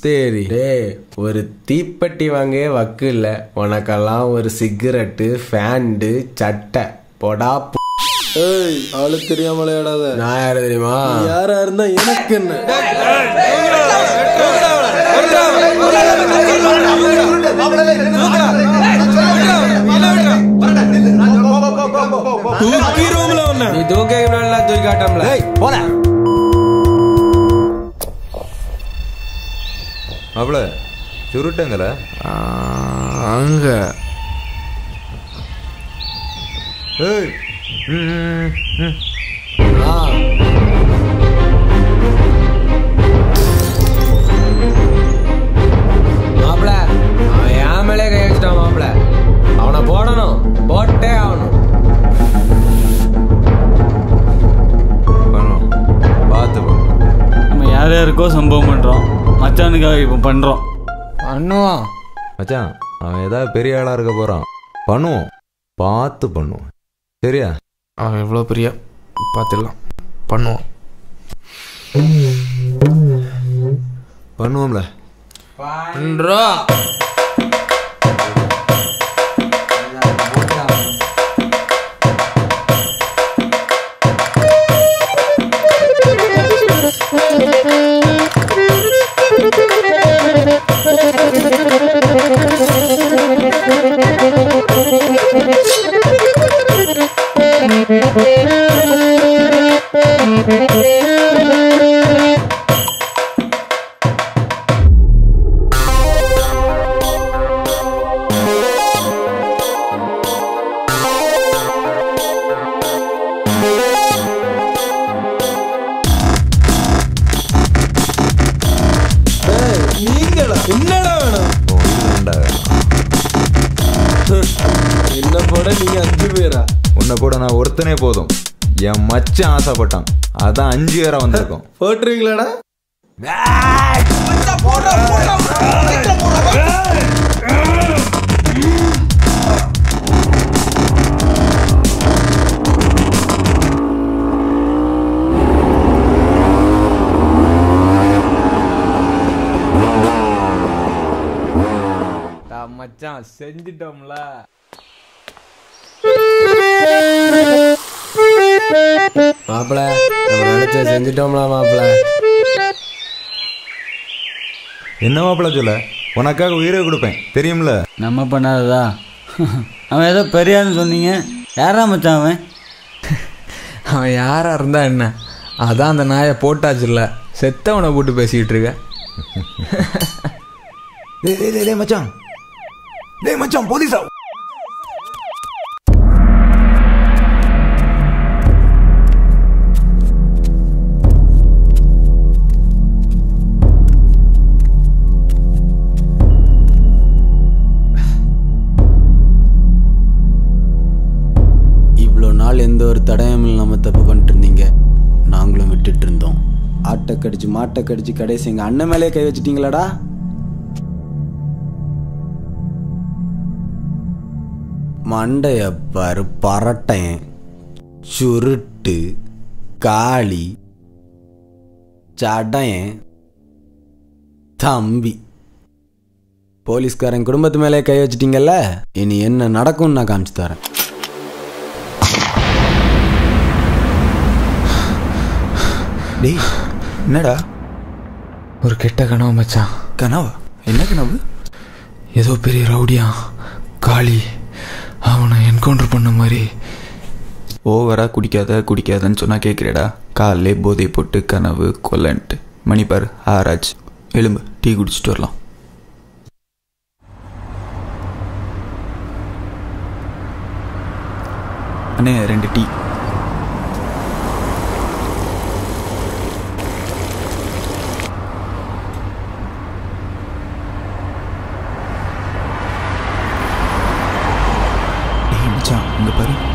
தேரி டேய் ஒரு தீப்பெட்டி வாங்க வக்கு இல்ல உனக்கெல்லாம் ஒரு சிகரெட்டு ஃபேண்டு சட்டை பொடா பு- ஏய் ஆளு தெரியாம விளையாடாத நான் யாரு தெரியுமா யாரா இருந்தா எனக்கு என்ன நீ தூக்க நல்லா தூக்கி காட்டம்ல மாப்பிள சுருட்டுங்கள அங்க ஏய் ம், ம், ம். ஆ. மாப்ள அவன் என் மேலே கை வச்சுட்டான் மாப்ள அவனை போடணும் போட்டே ஆகணும் பண்ணுவோம் பார்த்து பண்ணுவோம் நம்ம யார் யாருக்கோ சம்பவம் பண்ணுறோம் மச்சானுக்காக இப்போ பண்ணுறோம் பண்ணுவான் மச்சான் அவன் ஏதாவது பெரிய ஆளா இருக்க போறான் பண்ணுவோம் பார்த்து பண்ணுவோம் சரியா அவன் எவ்வளோ பெரிய பார்த்துடலாம் பண்ணுவோம் பண்ணுவோம்ல பண்ணுறோம் நீங்களா என்னடா வேணும் ஓ, இதுதான்டா வேணும். என்ன போட நீங்க அஞ்சு பேரா உன்னை கூட நான் ஒருத்தனே போதும் என் மச்சான் ஆசைப்பட்டான் அதான் அஞ்சு பேரா வந்திருக்கோம் போட்டுருவீங்களாடா மச்சான் செஞ்சிட்டோம்ல மாப்பிள நம்ம நினைச்ச செஞ்சிட்டோம்ல மாப்பிள என்ன மாப்பிள சொல்ல உனக்காக உயிரை கொடுப்பேன் தெரியும்ல நம்ம பண்ணாததா அவன் ஏதோ பெரியான்னு சொன்னீங்க யாரா மச்சான் அவன் அவன் யாரா இருந்தா என்ன அதான் அந்த நாயை போட்டாச்சுல்ல செத்தவனை போட்டு பேசிக்கிட்டு இருக்க டேய் டேய் டேய், டேய் மச்சான் டேய் மச்சான் போலீஸா இவ்வளோ நாள் எந்த ஒரு தடயமும் இல்லாமல் தப்பு பண்ணிட்டு இருந்தீங்க நாங்களும் விட்டுட்டு இருந்தோம் ஆட்டை கடிச்சு மாட்டை கடிச்சு கடைசி எங்கள் அண்ணன் மேலே கை வச்சிட்டீங்களாடா மண்டைய பாரு பரட்டன் சுருட்டு காளி சடையன் தம்பி போலீஸ்காரன் குடும்பத்து மேலே கை வச்சிட்டீங்கல்ல இனி என்ன நடக்கும்னு நான் காமிச்சு தரேன் டேய் என்னடா ஒரு கெட்ட கனவு மச்சான் கனவா என்ன கனவு ஏதோ பெரிய ரவுடியா காளி அவனை என்கவுண்டர் பண்ண மாதிரி ஓவரா குடிக்காத குடிக்காதன்னு சொன்னா கேட்குறேடா காலைலே போதை போட்டு கனவு கொல்லன்ட்டு மணிப்பார் ஆராஜ் எலும்பு டீ குடிச்சிட்டு வரலாம் அண்ணே ரெண்டு டீ டேய் மச்சான் இங்க பாரு